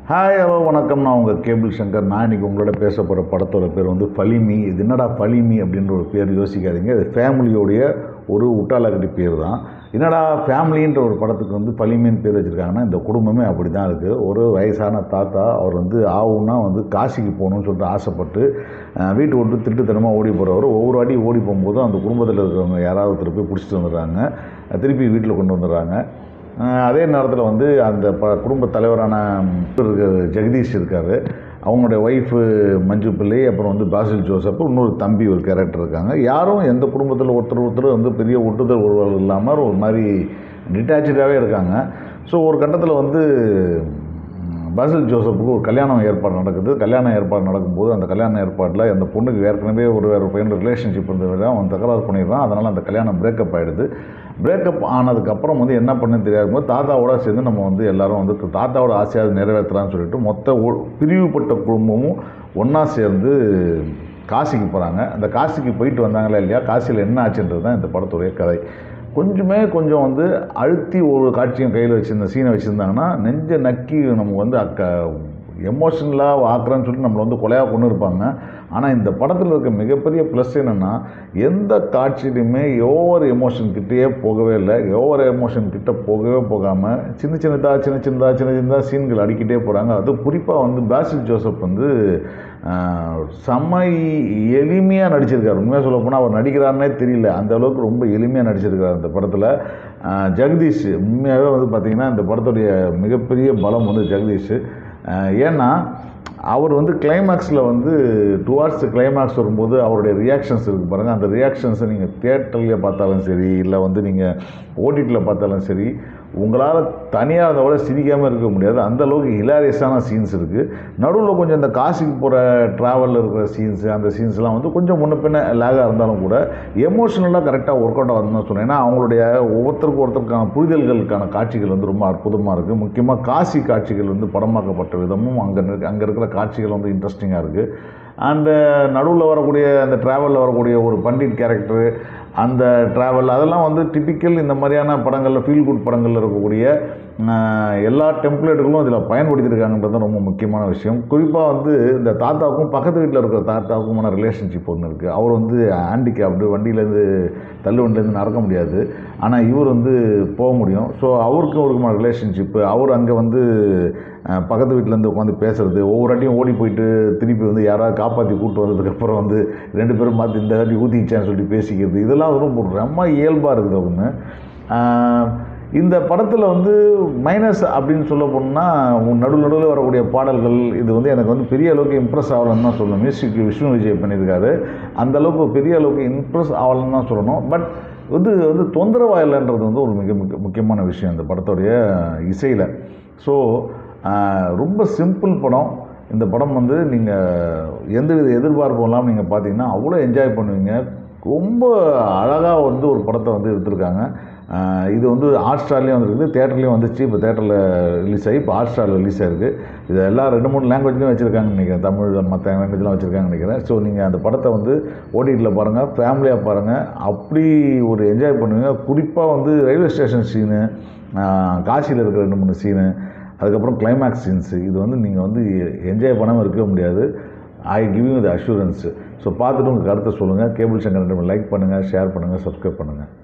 hi hello வணக்கம் நான் உங்கள் கேபிள் சங்கர் நான் இன்றைக்கி உங்களோட பேச போகிற படத்தோட பேர் வந்து பலிமி இது என்னடா பலிமி அப்படின்ற ஒரு பேர் யோசிக்காதீங்க இது ஃபேமிலியோடைய ஒரு உட்டாலக்கட்டி பேர் தான் என்னடா ஃபேமிலின்ற ஒரு படத்துக்கு வந்து பலிமின்னு பேர் வச்சுருக்காங்கன்னா இந்த குடும்பமே அப்படி தான் இருக்குது ஒரு வயசான தாத்தா அவர் வந்து ஆவுன்னா வந்து காசிக்கு போகணும்னு சொல்லிட்டு ஆசைப்பட்டு அஹ், வீட்டு விட்டு திருட்டுத்தனமாக ஓடி போகிறவர் ஒவ்வொரு வாட்டி ஓடி போகும்போதும் அந்த குடும்பத்தில் இருக்கிறவங்க யாராவது திருப்பி பிடிச்சிட்டு வந்துடுறாங்க அஹ், திருப்பி வீட்டில் கொண்டு வந்துடுறாங்க அஹ் அதே நேரத்தில் வந்து அந்த ப குடும்ப தலைவரான இருக்க ஜெகதீஷ் இருக்கார் அவங்களுடைய ஒய்ஃபு மஞ்சு பிள்ளை அப்புறம் வந்து பாசில் ஜோசப் இன்னொரு தம்பி ஒரு கேரக்டர் இருக்காங்க யாரும் எந்த குடும்பத்தில் ஒருத்தர் ஒருத்தர் வந்து பெரிய ஒட்டுதல் உறவுகள் இல்லாமல் ஒரு மாதிரி டிட்டாச்சாகவே இருக்காங்க ஸோ ஒரு கட்டத்தில் வந்து ம், பாசில் ஜோசப்புக்கு ஒரு கல்யாணம் ஏற்பாடு நடக்குது கல்யாணம் ஏற்பாடு நடக்கும்போது அந்த கல்யாண ஏற்பாட்டில் அந்த பொண்ணுக்கு ஏற்கனவே ஒரு வேறு பையனோட ரிலேஷன்ஷிப் இருந்தது அவன் தகராறு பண்ணிடுறான் அதனால் அந்த கல்யாணம் பிரேக்கப் ஆகிடுது பிரேக்கப் ஆனதுக்கப்புறம் வந்து என்ன பண்ணுன்னு தெரியாத போது தாத்தாவோட சேர்ந்து நம்ம வந்து எல்லாரும் வந்து தாத்தாவோட ஆசையாவது நிறைவேற்றலாம்னு சொல்லிட்டு மொத்த ஒ- பிரிவுபட்ட குடும்பமும் ஒன்றா சேர்ந்து காசிக்கு போகிறாங்க அந்த காசிக்கு போயிட்டு வந்தாங்களா இல்லையா காசியில் என்ன ஆச்சுன்றது தான் இந்த படத்துடைய கதை கொஞ்சமே கொஞ்சம் வந்து அழுத்தி ஒரு காட்சியும் கையில் வச்சுருந்த சீனை வச்சுருந்தாங்கன்னா நெஞ்ச நக்கி நமக்கு வந்து அக்க எமோஷனலாக ஆக்குறேன்னு சொல்லிட்டு நம்மளை வந்து கொலையாக கொண்டு இருப்பாங்க ஆனால் இந்த படத்தில் இருக்க மிகப்பெரிய ப்ளஸ் என்னென்னா எந்த காட்சியிலையுமே ஓவர் எமோஷன் கிட்டேயே போகவே இல்லை ஓவர் எமோஷன் கிட்ட போகவே போகாமல் சின்ன சின்னதாக சின்ன சின்னதாக சின்ன சின்னதாக சீன்கள் அடிக்கிட்டே போகிறாங்க அது குறிப்பாக வந்து பாசில் ஜோசப் வந்து ஆஹ், செம்ம எளிமையாக நடிச்சிருக்காரு உண்மையாக சொல்ல போனால் அவர் நடிக்கிறாருன்னே தெரியல அந்த அளவுக்கு ரொம்ப எளிமையாக நடிச்சிருக்காரு அந்த படத்தில் ஆஹ், ஜெகதீஷ் உண்மையாகவே வந்து பார்த்திங்கன்னா இந்த படத்துடைய மிகப்பெரிய பலம் வந்து ஜெகதீஷ் ஆஹ், ஏன்னா அவர் வந்து கிளைமேக்ஸில் வந்து டுவார்ட்ஸ் கிளைமேக்ஸ் வரும்போது அவருடைய ரியாக்ஷன்ஸ் இருக்குது பாருங்கள் அந்த ரியாக்ஷன்ஸை நீங்கள் தியேட்டர்லேயே பார்த்தாலும் சரி இல்லை வந்து நீங்கள் ஓடிடியில் பார்த்தாலும் சரி உங்களால் தனியாக அதை விட சிரிக்காமல் இருக்க முடியாது அந்த அளவுக்கு ஹிலாரியஸான சீன்ஸ் இருக்குது நடுவில் கொஞ்சம் இந்த காசிக்கு போகிற ட்ராவலில் இருக்கிற சீன்ஸு அந்த சீன்ஸ்லாம் வந்து கொஞ்சம் முன்ன பின்ன லேகாக இருந்தாலும் கூட எமோஷனலாக கரெக்டாக ஒர்க் அவுட் ஆகுதுன்னு சொன்னேன் ஏன்னா அவங்களுடைய ஒவ்வொருத்தருக்கும் ஒருத்தருக்கான புரிதல்களுக்கான காட்சிகள் வந்து ரொம்ப அற்புதமாக இருக்குது முக்கியமாக காசி காட்சிகள் வந்து படமாக்கப்பட்ட விதமும் அங்கே இருக்க அங்கே இருக்கிற காட்சிகள் வந்து இன்ட்ரெஸ்டிங்காக இருக்குது அண்டு நடுவில் வரக்கூடிய அந்த ட்ராவலில் வரக்கூடிய ஒரு பண்டிட் கேரக்டரு அந்த ட்ராவல் அதெல்லாம் வந்து டிப்பிக்கல் இந்த மாதிரியான படங்களில் ஃபீல் குட் படங்களில் இருக்கக்கூடிய ஆஹ், எல்லா டெம்ப்ளேட்டுகளும் இதில் பயன்படுத்தியிருக்காங்கன்றது தான் ரொம்ப முக்கியமான விஷயம் குறிப்பாக வந்து இந்த தாத்தாவுக்கும் பக்கத்து வீட்டில் இருக்கிற தாத்தாவுக்குமான ரிலேஷன்ஷிப் ஒன்று இருக்குது அவர் வந்து ஹேண்டிகேப்டு வண்டியிலேருந்து தள்ளு வண்டியிலேருந்து நடக்க முடியாது ஆனால் இவர் வந்து போக முடியும் ஸோ அவருக்கும் அவருக்குமான ரிலேஷன்ஷிப்பு அவர் அங்கே வந்து அஹ், பக்கத்து வீட்டிலேருந்து உட்காந்து பேசுறது ஒவ்வொரு வாட்டியும் ஓடி போயிட்டு திருப்பி வந்து யாராவது காப்பாற்றி கூப்பிட்டு வந்ததுக்கப்புறம் வந்து ரெண்டு பேரும் மாற்றி இந்த வாட்டி ஊற்றிக்கிச்சான்னு சொல்லி பேசிக்கிறது இதெல்லாம் ரொம்ப ரொம்ப இயல்பாக இருக்குது ஒன்று இந்த படத்தில் வந்து மைனஸ் அப்படின்னு சொல்ல போனால் நடுவில் நடுவில் வரக்கூடிய பாடல்கள் இது வந்து எனக்கு வந்து பெரிய அளவுக்கு இம்ப்ரெஸ் ஆகலன்னு தான் சொல்லணும் மியூசிக் விஷ்ணு விஜய் பண்ணியிருக்காரு அந்த அளவுக்கு பெரிய அளவுக்கு இம்ப்ரெஸ் ஆகலன்னு தான் சொல்லணும் பட் வந்து வந்து தொந்தரவாக இல்லைன்றது வந்து ஒரு மிக முக்கிய முக்கியமான விஷயம் இந்த படத்துடைய இசையில் ஸோ ரொம்ப சிம்பிள் படம் இந்த படம் வந்து நீங்கள் எந்தவித எதிர்பார்ப்பும் இல்லாமல் நீங்கள் பார்த்தீங்கன்னா அவ்வளோ என்ஜாய் பண்ணுவீங்க ரொம்ப அழகாக வந்து ஒரு படத்தை வந்து எடுத்திருக்காங்க ஆஹ் இது வந்து ஹாட் ஸ்டார்லேயும் வந்துருக்குது தேட்டர்லேயும் வந்துச்சு இப்போ தேட்டரில் ரிலீஸ் ஆகி இப்போ ஹாட் ஸ்டாரில் ரிலீஸ் ஆயிருக்கு இது எல்லா ரெண்டு மூணு லாங்குவேஜ்லையும் வச்சுருக்காங்கன்னு நினைக்கிறேன் தமிழ் மற்ற லாங்குவேஜ்லாம் வச்சுருக்காங்கன்னு நினைக்கிறேன் ஸோ நீங்கள் அந்த படத்தை வந்து ஓடிடியில் பாருங்கள் ஃபேமிலியாக பாருங்கள் அப்படி ஒரு என்ஜாய் பண்ணுவீங்க குறிப்பாக வந்து ரயில்வே ஸ்டேஷன் சீனு காசியில் இருக்கிற ரெண்டு மூணு சீனு அதுக்கப்புறம் கிளைமேக்ஸ் சீன்ஸு இது வந்து நீங்கள் வந்து என்ஜாய் பண்ணாமல் இருக்கவே முடியாது I give you the assurance so பார்த்துட்டு உங்கள் கருத்தை சொல்லுங்கள் கேபிள் சங்கர் லைக் பண்ணுங்கள் ஷேர் பண்ணுங்கள் சப்ஸ்கிரைப் பண்ணுங்கள்